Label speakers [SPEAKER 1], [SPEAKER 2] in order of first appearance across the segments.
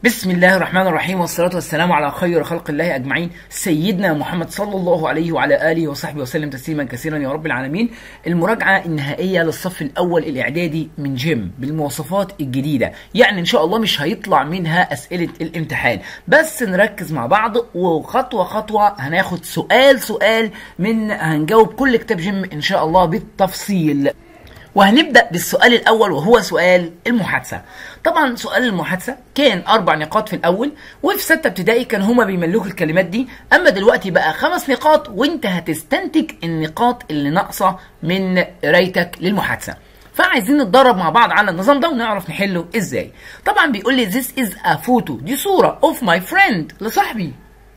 [SPEAKER 1] بسم الله الرحمن الرحيم والصلاة والسلام على خير خلق الله أجمعين سيدنا محمد صلى الله عليه وعلى آله وصحبه وسلم تسليما كثيرا يا رب العالمين المراجعة النهائية للصف الأول الإعدادي من جيم بالمواصفات الجديدة يعني إن شاء الله مش هيطلع منها أسئلة الامتحان بس نركز مع بعض وخطوة خطوة هناخد سؤال سؤال من هنجاوب كل كتاب جيم إن شاء الله بالتفصيل وهنبدا بالسؤال الاول وهو سؤال المحادثه طبعا سؤال المحادثه كان اربع نقاط في الاول وفي سته ابتدائي كان هما بيملكوا الكلمات دي اما دلوقتي بقى خمس نقاط وانت هتستنتج النقاط اللي ناقصه من قرايتك للمحادثه فعايزين نتدرب مع بعض على النظام ده ونعرف نحله ازاي طبعا بيقول لي this is a photo دي صوره of my friend لصاحبي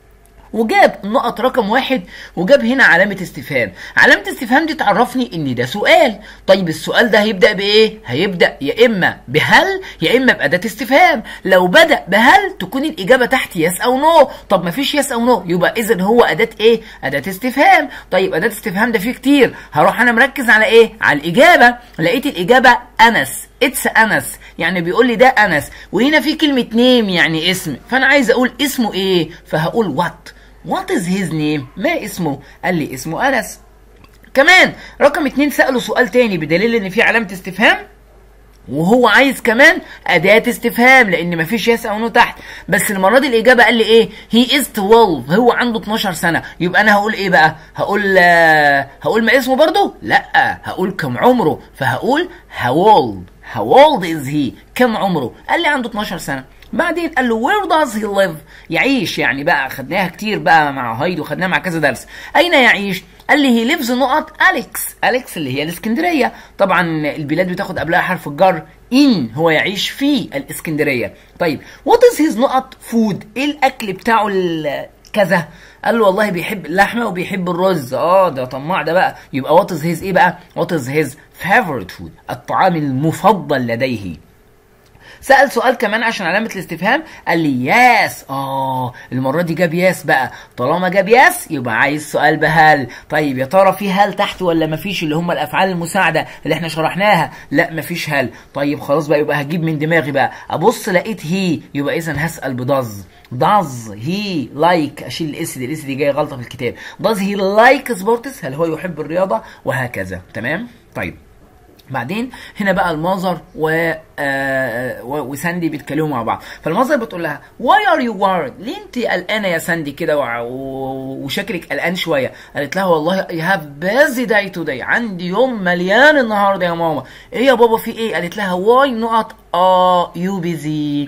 [SPEAKER 1] وجاب نقط رقم واحد وجاب هنا علامة استفهام علامة استفهام دي تعرفني ان ده سؤال طيب السؤال ده هيبدأ بايه هيبدأ يا اما بهل يا اما بأداة استفهام لو بدأ بهل تكون الإجابة تحت يس او نو طب مفيش يس او نو يبقى اذا هو أداة ايه أداة استفهام طيب أداة استفهام ده فيه كتير هروح انا مركز على ايه على الإجابة لقيت الإجابة أنس اتس انس يعني بيقول لي ده انس وهنا في كلمه نيم يعني اسم فانا عايز اقول اسمه ايه فهقول وات وات از هيز نيم ما اسمه قال لي اسمه انس كمان رقم اتنين سأله سؤال تاني بدليل ان في علامة استفهام وهو عايز كمان أداة استفهام لأن مفيش يس أو نو تحت بس المرة دي الإجابة قال لي إيه هي از 12 هو عنده 12 سنة يبقى أنا هقول إيه بقى هقول آه هقول ما اسمه برضه لا هقول كم عمره فهقول how old how old is he كم عمره قال لي عنده 12 سنة بعدين قال له where does he live يعيش يعني بقى خدناها كتير بقى مع هايد وخدناها مع كذا درس اين يعيش قال لي هي ليفز نقط اليكس اليكس اللي هي الاسكندريه طبعا البلاد بتاخد قبلها حرف الجر ان هو يعيش في الاسكندريه طيب وات از هيز نقط فود ايه الاكل بتاعه كذا قال له والله بيحب اللحمه وبيحب الرز اه ده طماع ده بقى يبقى وات از هيز ايه بقى وات از هيز فيفورت فود الطعام المفضل لديه سأل سؤال كمان عشان علامة الاستفهام قال لي ياس اه المرة دي جاب ياس بقى طالما جاب ياس يبقى عايز سؤال بهل طيب يا ترى في هل تحت ولا مفيش اللي هم الأفعال المساعدة اللي احنا شرحناها لا مفيش هل طيب خلاص بقى يبقى هجيب من دماغي بقى أبص لقيت هي يبقى إذا هسأل بدز does he like اشيل الاس دي الاس دي جايه غلطه في الكتاب does he like sports هل هو يحب الرياضه وهكذا تمام طيب بعدين هنا بقى المازر و آه وساندي بيتكلموا مع بعض فالمازر بتقول لها واي ار يو worried ليه انت قلقانه يا ساندي كده وشكلك قلقان شويه قالت لها والله اي هاف بيزي داي توداي عندي يوم مليان النهارده يا ماما ايه يا بابا في ايه قالت لها واي نقط اه يو بيزي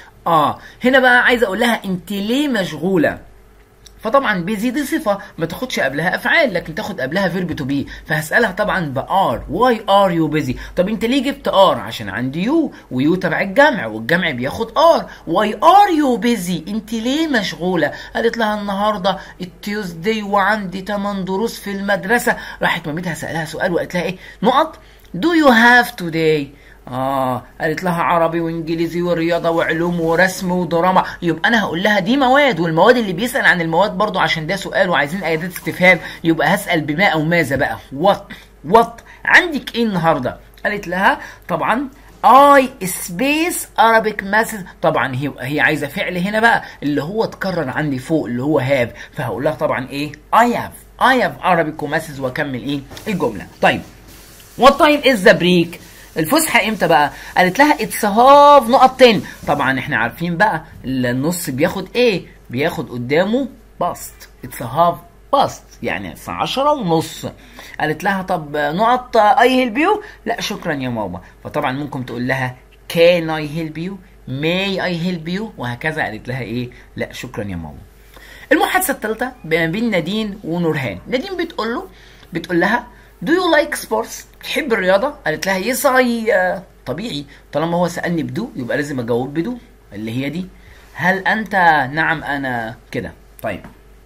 [SPEAKER 1] اه هنا بقى عايزه اقول لها انت ليه مشغوله فطبعا بيزي دي صفه ما تاخدش قبلها افعال لكن تاخد قبلها فيرب تو بي فهسالها طبعا بار واي ار يو بيزي طب انت ليه جبت ار عشان عندي يو ويو تبع الجمع والجمع بياخد ار واي ار يو بيزي انت ليه مشغوله قالت لها النهارده التيوزداي وعندي 8 دروس في المدرسه راحت مامتها سالها سؤال وقالت لها ايه نقط دو يو هاف توداي اه قالت لها عربي وانجليزي ورياضه وعلوم ورسم ودراما يبقى انا هقول لها دي مواد والمواد اللي بيسال عن المواد برضو عشان ده سؤال وعايزين اداه استفهام يبقى هسال بما او ماذا بقى وات وات عندك ايه النهارده قالت لها طبعا اي سبيس ارابيك مسج طبعا هي هي عايزه فعل هنا بقى اللي هو اتكرر عندي فوق اللي هو هاف فهقول لها طبعا ايه اي هاف اي هاف ارابيك ومسج واكمل ايه الجمله طيب وات تايم از ذا بريك الفسحه امتى بقى قالت لها اتس هاف نقط 10 طبعا احنا عارفين بقى النص بياخد ايه بياخد قدامه باست اتس هاف باست يعني الساعه 10 ونص قالت لها طب نقط اي هيلب يو لا شكرا يا ماما فطبعا ممكن تقول لها كان اي هيلب يو ماي اي هيلب يو وهكذا قالت لها ايه لا شكرا يا ماما المحادثه الثالثه ما بين نادين ونورهان نادين بتقول له بتقول لها Do you like sports؟ تحب الرياضة؟ قالت لها يس اي طبيعي طالما هو سألني بدو يبقى لازم أجاوب بدو اللي هي دي هل أنت نعم أنا كده طيب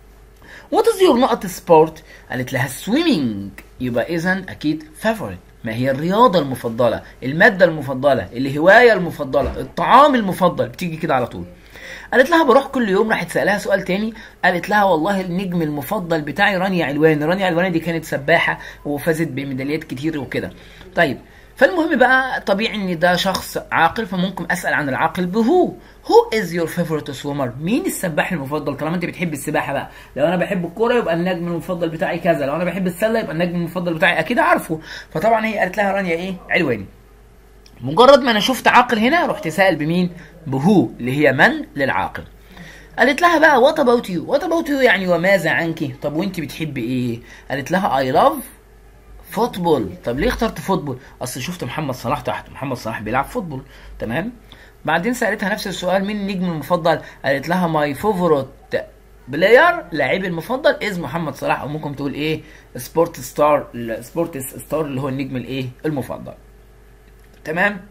[SPEAKER 1] What is your نقط سبورت؟ قالت لها swimming يبقى إذا أكيد favorite ما هي الرياضة المفضلة المادة المفضلة الهواية المفضلة الطعام المفضل بتيجي كده على طول قالت لها بروح كل يوم راحت سالها سؤال تاني قالت لها والله النجم المفضل بتاعي رانيا علواني رانيا علواني دي كانت سباحه وفازت بميداليات كتير وكده طيب فالمهم بقى طبيعي ان ده شخص عاقل فممكن اسال عن العاقل بهو Who is your favorite swimmer مين السباح المفضل طالما انت بتحب السباحه بقى لو انا بحب الكوره يبقى النجم المفضل بتاعي كذا لو انا بحب السله يبقى النجم المفضل بتاعي اكيد عارفه فطبعا هي قالت لها رانيا ايه علواني مجرد ما انا شفت عاقل هنا رحت سائل بمين بهو اللي هي من للعاقل قالت لها بقى وات اباوت يو وات اباوت يو يعني وماذا عنك طب وانت بتحبي ايه قالت لها اي لاف فوتبول طب ليه اخترت فوتبول اصل شفت محمد صلاح تحت محمد صلاح بيلعب فوتبول تمام بعدين سالتها نفس السؤال مين النجم المفضل قالت لها ماي فوفورت بلاير لاعبي المفضل از محمد صلاح او ممكن تقول ايه سبورت ستار سبورت ستار اللي هو النجم الايه المفضل تمام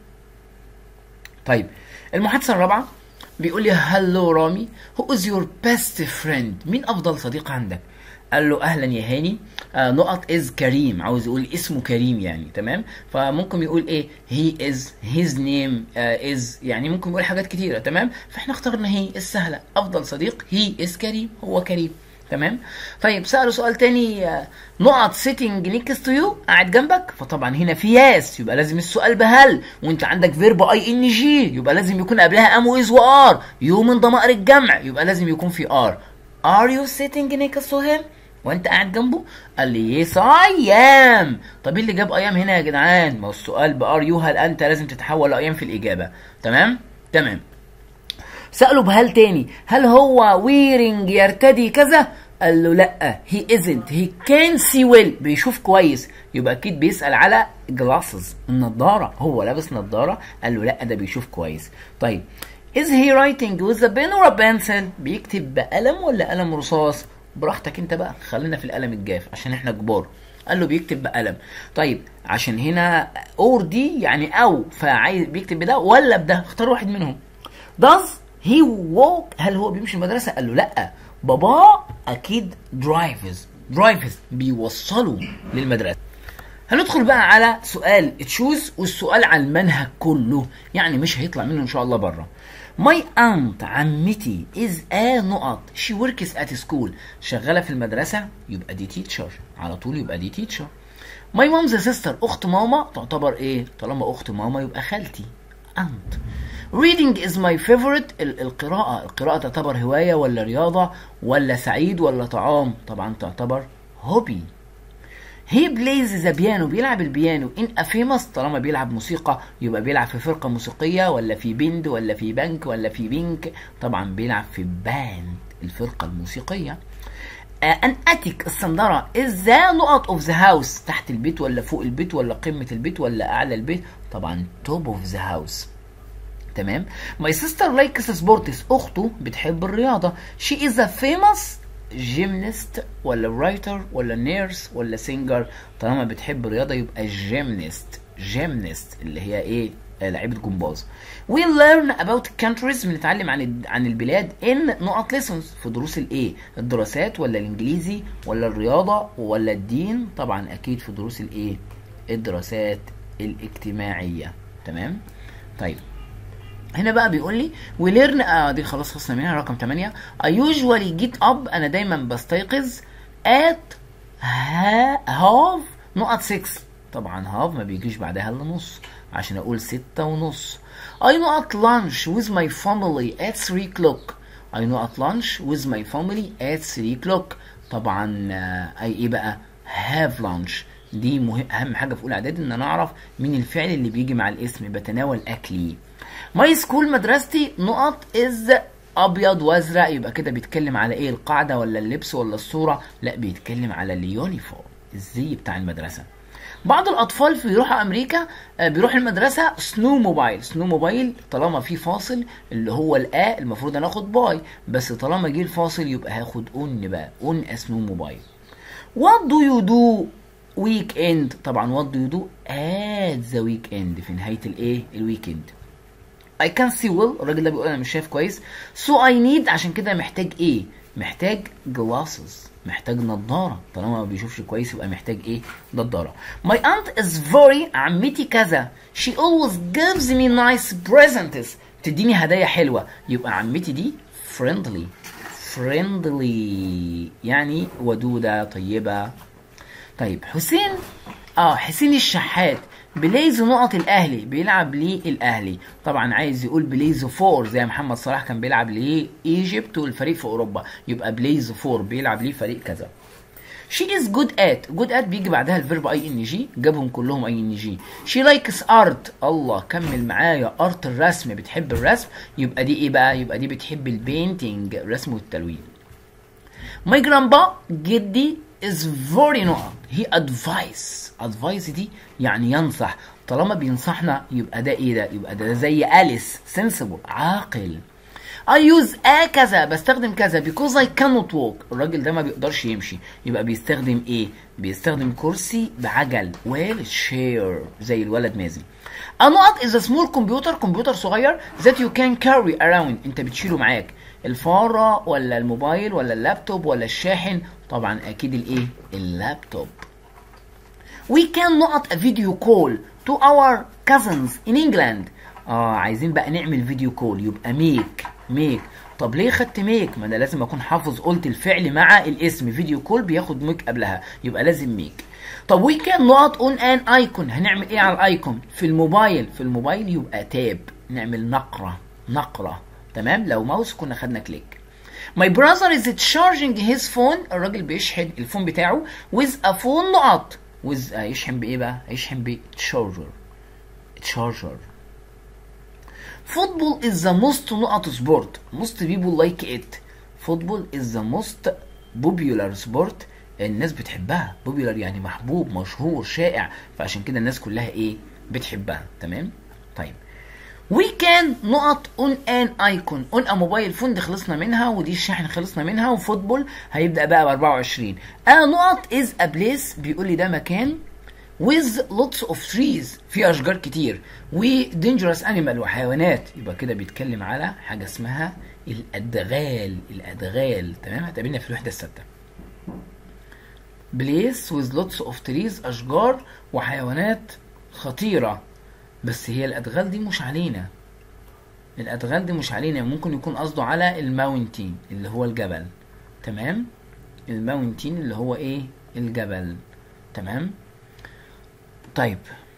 [SPEAKER 1] طيب المحادثه الرابعه بيقول لي هلو رامي هو از يور بيست فريند مين افضل صديق عندك قال له اهلا يا هاني آه نقط از كريم عاوز يقول اسمه كريم يعني تمام فممكن يقول ايه هي از هيز نيم از يعني ممكن يقول حاجات كتيره تمام فاحنا اخترنا هي السهله افضل صديق هي از كريم هو كريم تمام طيب سأله سؤال تاني آه، نقط سيتنج نيكست تو يو قاعد جنبك فطبعا هنا في ياس يبقى لازم السؤال بهل وانت عندك فيرب اي ان جي يبقى لازم يكون قبلها ام واز وار يو من ضمائر الجمع يبقى لازم يكون في ار ار يو سيتنج نيكست تو هيم وانت قاعد جنبه قال لي يس اي ام طب ايه اللي جاب ايام هنا يا جدعان ما هو السؤال بار يو هل انت لازم تتحول لايام في الاجابه تمام تمام سأله بهل تاني هل هو ويرنج يرتدي كذا قال له لا هي ازنت هي كان سي ويل بيشوف كويس يبقى اكيد بيسأل على جلاسز النضارة هو لابس نضارة قال له لا ده بيشوف كويس طيب is he writing with a pen or a pencil بيكتب بقلم ولا قلم رصاص براحتك انت بقى خلينا في القلم الجاف عشان احنا كبار قال له بيكتب بقلم طيب عشان هنا اور دي يعني او فعايز بيكتب بده ولا بده اختار واحد منهم does he walk هل هو بيمشي المدرسة قال له لا بابا اكيد درايفز درايفز بيوصلوا للمدرسة هندخل بقى على سؤال تشوز والسؤال على المنهج كله يعني مش هيطلع منه ان شاء الله بره ماي aunt عمتي از ا نقط شي وركس ات سكول شغاله في المدرسه يبقى دي تيتشر على طول يبقى دي تيتشر ماي مامز سيستر اخت ماما تعتبر ايه طالما اخت ماما يبقى خالتي aunt reading is my favorite ال- القراءة القراءة تعتبر هواية ولا رياضة ولا سعيد ولا طعام طبعا تعتبر هوبي هي بلايز ذا بيانو بيلعب البيانو ان افيمس طالما بيلعب موسيقى يبقى بيلعب في فرقه موسيقيه ولا في بند ولا في بنك ولا في بينك طبعا بيلعب في باند الفرقه الموسيقيه ان اتيك الصندره از ذا نقط اوف ذا هاوس تحت البيت ولا فوق البيت ولا قمه البيت ولا اعلى البيت طبعا توب اوف ذا هاوس تمام ماي سيستر لايكس سبورتس اخته بتحب الرياضه شي از ا فيموس جيمنست ولا رايتر ولا نيرس ولا سينجر طالما بتحب الرياضه يبقى جيمنست جيمنست اللي هي ايه آه، لعيبه جمباز we learn about countries بنتعلم عن الد- عن البلاد in نقط lessons في دروس الايه الدراسات ولا الانجليزي ولا الرياضه ولا الدين طبعا اكيد في دروس الايه الدراسات الاجتماعيه تمام طيب هنا بقى بيقول لي we learn اه دي خلاص خلصنا منها رقم 8 I usually get up انا دايما بستيقظ at ha- half نقط 6 طبعا half ما بيجيش بعدها الا نص عشان اقول ستة ونص I نقط lunch with my family at 3 o'clock I نقط lunch with my family at 3 o'clock طبعا آه، اي ايه بقى have lunch دي مهم اهم حاجه في اولى اعدادي ان انا اعرف مين الفعل اللي بيجي مع الاسم بتناول اكلي ماي سكول مدرستي نقط از ابيض وازرق يبقى كده بيتكلم على ايه القاعده ولا اللبس ولا الصوره لا بيتكلم على اليونيفورم الزي بتاع المدرسه بعض الاطفال في بيروحوا امريكا آه، بيروح المدرسه سنو موبايل سنو موبايل طالما في فاصل اللي هو الا المفروض انا اخد باي بس طالما جه الفاصل يبقى هاخد اون بقى اون سنو موبايل What do you do weekend طبعا what do you do at the weekend في نهاية الايه الويكند I can see well الراجل ده بيقول انا مش شايف كويس so I need عشان كده محتاج ايه محتاج glasses محتاج نظارة طالما ما بيشوفش كويس يبقى محتاج ايه نظارة my aunt is very عمتي كذا she always gives me nice presents تديني هدايا حلوة يبقى عمتي دي friendly friendly يعني ودودة طيبة طيب حسين اه حسين الشحات بليز نقط الاهلي بيلعب ليه الاهلي طبعا عايز يقول بليز فور زي محمد صلاح كان بيلعب ليه ايجيبت والفريق في اوروبا يبقى بليز فور بيلعب ليه فريق كذا She is good at good at بيجي بعدها الفيرب اي ان جي جابهم كلهم اي ان جي She likes art الله كمل معايا ارت الرسم بتحب الرسم يبقى دي ايه بقى يبقى دي بتحب البينتينج الرسم والتلوين My grandpa جدي is very نقط he advice advice دي يعني ينصح طالما بينصحنا يبقى ده ايه ده يبقى ده زي أليس sensible عاقل I use a كذا بستخدم كذا because I cannot walk الراجل ده ما بيقدرش يمشي يبقى بيستخدم ايه بيستخدم كرسي بعجل ويل شير زي الولد مازن A نقط is a small computer كمبيوتر صغير that you can carry around انت بتشيله معاك الفارة ولا الموبايل ولا اللابتوب ولا الشاحن طبعا اكيد الايه اللابتوب We can نقط a video call to our cousins in England اه عايزين بقى نعمل فيديو كول يبقى ميك ميك طب ليه خدت ميك ما انا لازم اكون حافظ قلت الفعل مع الاسم فيديو كول بياخد ميك قبلها يبقى لازم ميك طب وي كان نقط اون ان ايكون هنعمل ايه على الايكون في الموبايل في الموبايل يبقى تاب نعمل نقره نقره تمام لو ماوس كنا خدنا كليك My brother is charging his phone الراجل بيشحن الفون بتاعه with a phone نقط with يشحن بايه بقى هيشحن بتشارجر تشارجر Football is the most نقط sport. Most people like it. Football is the most popular sport. الناس بتحبها. Popular يعني محبوب مشهور شائع فعشان كده الناس كلها ايه؟ بتحبها تمام؟ طيب. We can نقط on an icon on a موبايل فون دي خلصنا منها ودي الشاحن خلصنا منها وفوتبول هيبدأ بقى ب 24 a نقط is a place بيقول لي ده مكان with lots of trees في اشجار كتير و dangerous animal وحيوانات يبقى كده بيتكلم على حاجه اسمها الادغال الادغال تمام هتقابلنا في الوحده السادسه place with lots of trees اشجار وحيوانات خطيره بس هي الادغال دي مش علينا الادغال دي مش علينا ممكن يكون قصده على الماونتين اللي هو الجبل تمام الماونتين اللي هو ايه الجبل تمام طيب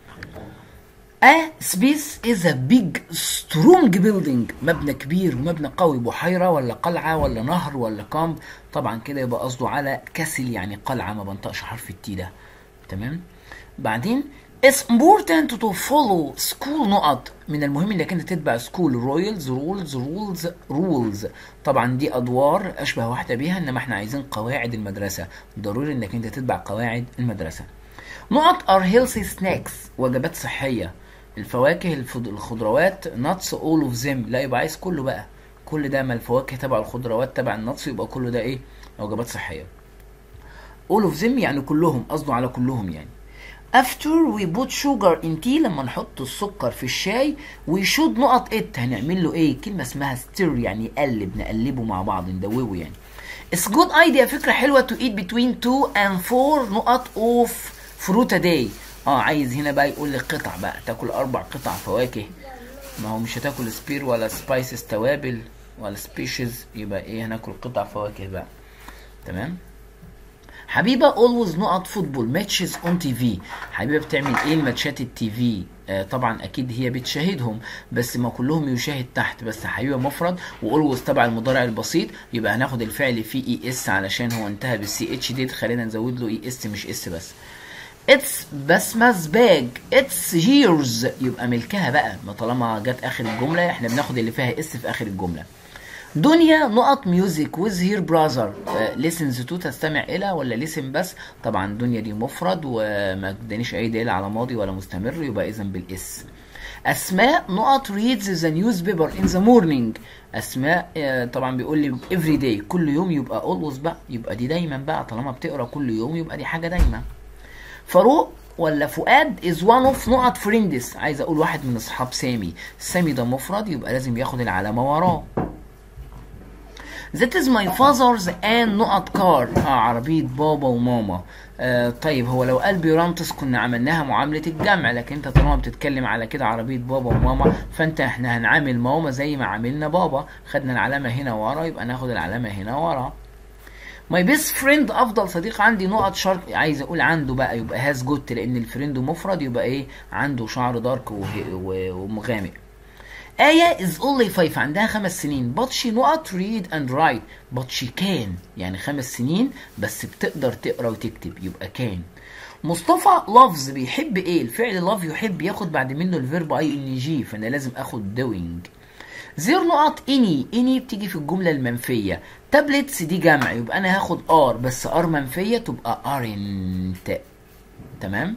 [SPEAKER 1] A space is a big strong building مبنى كبير ومبنى قوي بحيرة ولا قلعة ولا نهر ولا كامب طبعا كده يبقى قصده على كسل يعني قلعة ما بنطقش حرف التي ده تمام بعدين It's important to follow school نقط من المهم انك انت تتبع school rules rules rules rules طبعا دي ادوار اشبه واحده بيها انما احنا عايزين قواعد المدرسه ضروري انك انت تتبع قواعد المدرسه نقط are healthy snacks وجبات صحيه الفواكه الفض- الخضروات nuts all of them لا يبقى عايز كله بقى كل ده ما الفواكه تبع الخضروات تبع النتس يبقى كله ده ايه وجبات صحيه all of them يعني كلهم قصده على كلهم يعني after we put sugar in tea لما نحط السكر في الشاي we should نقط it هنعمل له ايه كلمه اسمها stir يعني يقلب نقلبه مع بعض ندوبه يعني It's good idea فكرة حلوة to eat between 2 and 4 نقط of fruit a day اه عايز هنا بقى يقول لي قطع بقى تاكل اربع قطع فواكه ما هو مش هتاكل سبير ولا سبايسز توابل ولا سبيشيز يبقى ايه هناكل قطع فواكه بقى تمام حبيبه اولويز نقط فوتبول ماتشز اون تي في حبيبه بتعمل ايه الماتشات التي في آه طبعا اكيد هي بتشاهدهم بس ما كلهم يشاهد تحت بس حبيبه مفرد واولويز تبع المضارع البسيط يبقى هناخد الفعل فيه اي اس علشان هو انتهى بالسي اتش دي خلينا نزود له اي اس مش اس بس اتس بسمس باج اتس هيرز يبقى ملكها بقى ما طالما جت اخر الجمله احنا بناخد اللي فيها اس في اخر الجمله دنيا نقط ميوزك ويز هير براذر ليسنز تو تستمع الى ولا ليسن بس طبعا دنيا دي مفرد وما ادانيش اي دليل على ماضي ولا مستمر يبقى اذا بالاس اسماء نقط reads ذا نيوز بيبر ان ذا مورنينج اسماء آه، طبعا بيقول لي افري داي كل يوم يبقى اولويز بقى يبقى دي دايما بقى طالما بتقرا كل يوم يبقى دي حاجه دايما فاروق ولا فؤاد از وان اوف نقط فريندس عايز اقول واحد من اصحاب سامي سامي ده مفرد يبقى لازم ياخد العلامه وراه That is my father's and نقط كار اه عربية بابا وماما آه طيب هو لو قال بيرانتس كنا عملناها معاملة الجمع لكن انت طالما بتتكلم على كده عربية بابا وماما فانت احنا هنعامل ماما زي ما عاملنا بابا خدنا العلامة هنا ورا يبقى ناخد العلامة هنا ورا ماي بيست فريند افضل صديق عندي نقط شرق عايز اقول عنده بقى يبقى هاز جوت لان الفريند مفرد يبقى ايه عنده شعر دارك وه- و- ومغامق آية is only five عندها خمس سنين but she not read and write but she can يعني خمس سنين بس بتقدر تقرا وتكتب يبقى can مصطفى loves بيحب ايه الفعل love يحب ياخد بعد منه الفيرب اي ان جي فانا لازم اخد doing زير نقط اني اني بتيجي في الجملة المنفية تابلتس دي جمع يبقى انا هاخد ار بس ار منفية تبقى ارنت تمام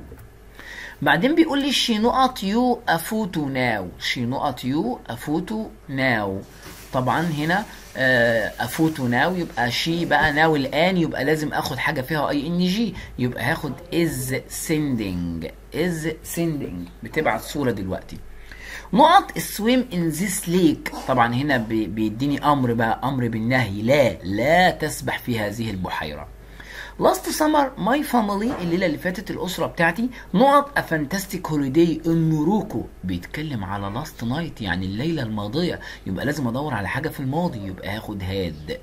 [SPEAKER 1] بعدين بيقول لي شي نقط يو افوتو ناو شي نقط يو افوتو ناو طبعا هنا آه، افوتو ناو يبقى شي بقى ناو الان يبقى لازم اخد حاجه فيها اي ان جي يبقى هاخد از سيندنج از سيندنج بتبعت صوره دلوقتي نقط السويم ان ذيس ليك طبعا هنا بي- بيديني امر بقى امر بالنهي لا لا تسبح في هذه البحيره لاست سمر ماي فاميلي الليله اللي فاتت الاسره بتاعتي نقط ا فانتاستيك هوليداي ان موروكو بيتكلم على لاست نايت يعني الليله الماضيه يبقى لازم ادور على حاجه في الماضي يبقى هاخد هاد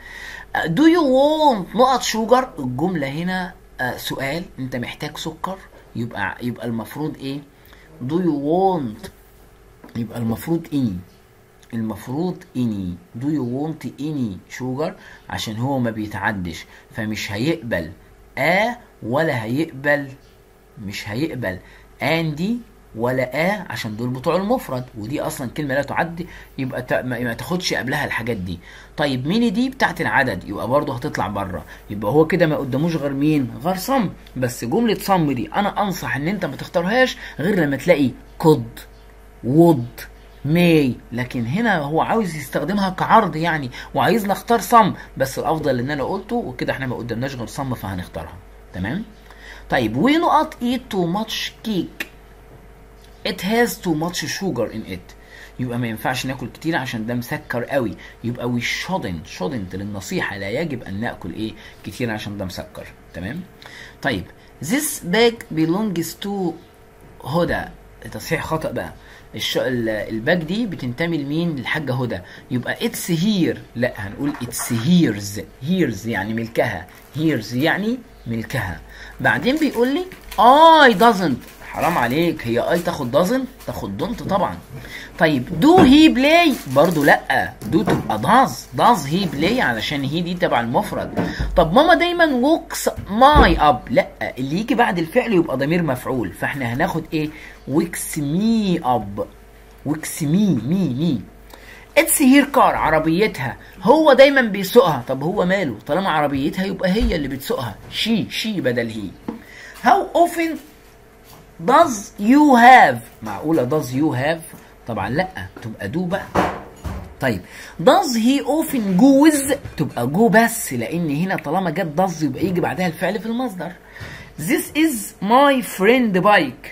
[SPEAKER 1] دو يو وونت نقط شوجر الجمله هنا آه، سؤال انت محتاج سكر يبقى يبقى المفروض ايه دو يو وونت يبقى المفروض اني المفروض اني دو يو وونت اني شوجر عشان هو ما بيتعدش فمش هيقبل ا ولا هيقبل مش هيقبل اندي ولا ا عشان دول بتوع المفرد ودي اصلا كلمه لا تعد يبقى تا- ما ما تاخدش قبلها الحاجات دي طيب مين دي بتاعت العدد يبقى برضه هتطلع بره يبقى هو كده ما قداموش غير مين غير صم بس جمله صم دي انا انصح ان انت ما تختارهاش غير لما تلاقي كود وود ماي لكن هنا هو عاوز يستخدمها كعرض يعني وعايزني اختار صم بس الافضل ان انا قلته وكده احنا ما قدامناش غير صم فهنختارها تمام طيب وي نقط eat too much cake it has too much sugar in it يبقى ما ينفعش ناكل كتير عشان ده مسكر قوي يبقى we shouldn't shouldn't للنصيحة لا يجب ان ناكل ايه كتير عشان ده مسكر تمام طيب this bag belongs to هدى تصحيح خطأ بقى الش... ال- الباك دي بتنتمي لمين للحاجة هدى يبقى اتس هير لا هنقول اتس هيرز هيرز يعني ملكها هيرز يعني ملكها بعدين بيقول لي اي doesn't حرام عليك هي اي تاخد doesn't تاخد دونت طبعا طيب دو هي بلاي برضو لا دو تبقى داز داز هي بلاي علشان هي دي تبع المفرد طب ماما دايما ووكس ماي اب لا اللي يجي بعد الفعل يبقى ضمير مفعول فاحنا هناخد ايه ويكس مي اب ويكس مي مي مي اتس هير كار عربيتها هو دايما بيسوقها طب هو ماله طالما عربيتها يبقى هي اللي بتسوقها شي شي بدل هي هاو اوفن does you have معقولة does you have طبعا لا تبقى do بقى طيب does he often goes تبقى جو بس لان هنا طالما جت does يبقى يجي بعدها الفعل في المصدر this is my friend bike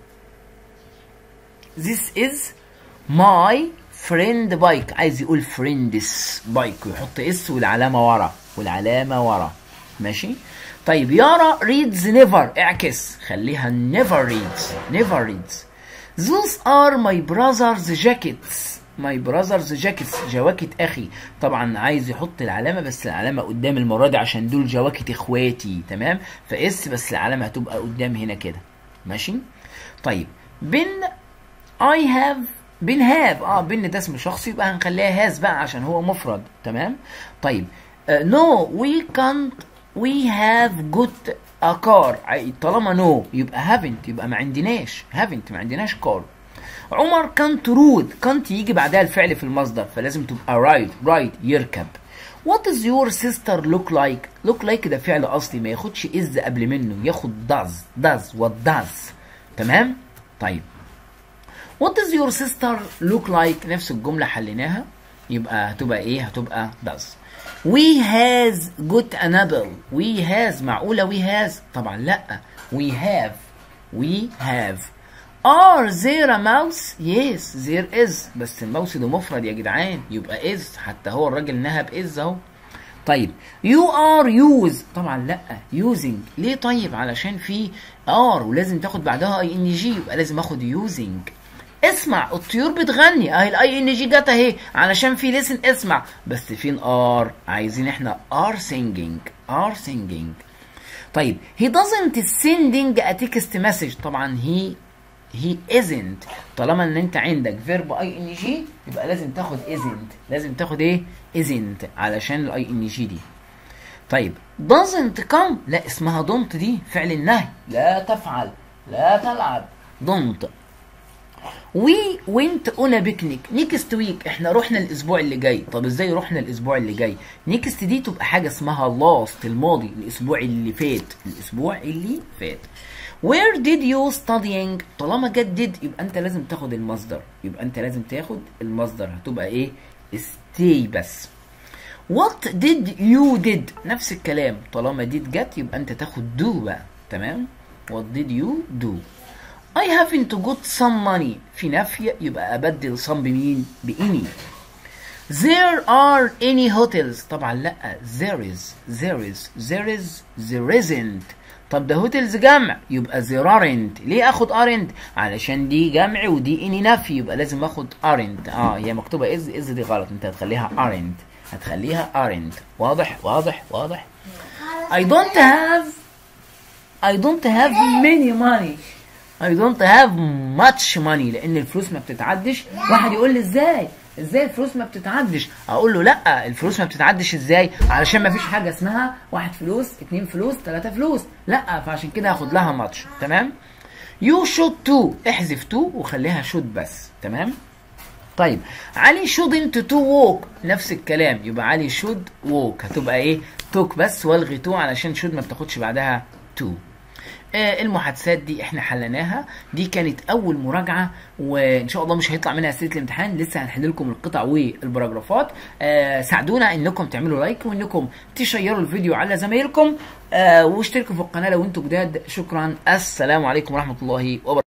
[SPEAKER 1] this is my friend bike عايز يقول friend's bike ويحط اس والعلامة ورا والعلامة ورا ماشي طيب يارا reads never اعكس خليها never reads never reads those are my brother's jackets my brother's jackets جواكت اخي طبعا عايز يحط العلامه بس العلامه قدام المره دي عشان دول جواكت اخواتي تمام فاس بس العلامه هتبقى قدام هنا كده ماشي طيب بن I have بن هاف اه بن ده اسم شخصي يبقى هنخليها هاز بقى عشان هو مفرد تمام طيب نو وي كانت وي هاف got a car عي- طالما نو no يبقى haven't يبقى ما عندناش haven't ما عندناش car عمر كانت رود كانت يجي بعدها الفعل في المصدر فلازم تبقى رايد رايد يركب What is your sister look like؟ look like ده فعل أصلي ما ياخدش is قبل منه ياخد does does what does تمام؟ طيب What does your sister look like؟ نفس الجملة حليناها يبقى هتبقى ايه؟ هتبقى does. We has got an apple. We has معقولة we has؟ طبعا لا. We have. We have. Are there a mouse? Yes, there is. بس الماوس ده مفرد يا جدعان يبقى is حتى هو الراجل نهب is اهو. طيب you are use طبعا لا using ليه طيب علشان في are ولازم تاخد بعدها اي ان جي يبقى لازم اخد using اسمع الطيور بتغني اهي الاي ان جي جت اهي علشان في لسن اسمع بس فين ار عايزين احنا ار singing ار singing طيب he doesn't sending a text message طبعا he he isn't طالما ان انت عندك فيرب اي ان جي يبقى لازم تاخد isn't لازم تاخد ايه isn't علشان الاي ان جي دي طيب doesn't come لا اسمها don't دي فعل النهي لا تفعل لا تلعب don't we went on a picnic next week احنا رحنا الاسبوع اللي جاي طب ازاي رحنا الاسبوع اللي جاي next دي تبقى حاجه اسمها last الماضي الاسبوع اللي فات الاسبوع اللي فات where did you studying طالما جت did يبقى انت لازم تاخد المصدر يبقى انت لازم تاخد المصدر هتبقى ايه stay بس what did you did نفس الكلام طالما did جت يبقى انت تاخد do بقى تمام what did you do I haven't got some money في نفي يبقى أبدل some بمين؟ بإني There are any hotels طبعا لا there is there is there is there isn't طب ده هوتيلز جمع يبقى there aren't ليه اخد aren't علشان دي جمع ودي اني نفي يبقى لازم اخد aren't اه هي مكتوبه is is دي غلط انت هتخليها aren't هتخليها aren't واضح واضح واضح I don't have I don't have many money I don't have much money لان الفلوس ما بتتعدش واحد يقول لي ازاي ازاي الفلوس ما بتتعدش اقول له لا الفلوس ما بتتعدش ازاي علشان ما فيش حاجه اسمها واحد فلوس اتنين فلوس تلاتة فلوس لا فعشان كده هاخد لها ماتش تمام يو شود تو احذف تو وخليها شود بس تمام طيب علي shouldn't to walk نفس الكلام يبقى علي should walk هتبقى ايه توك بس والغي تو علشان should ما بتاخدش بعدها تو آه المحادثات دي احنا حليناها دي كانت اول مراجعه وان شاء الله مش هيطلع منها اسئله الامتحان لسه هنحل لكم القطع والبراجرافات آه ساعدونا انكم تعملوا لايك وانكم تشيروا الفيديو على زمايلكم آه واشتركوا في القناه لو انتم جداد شكرا السلام عليكم ورحمه الله وبركاته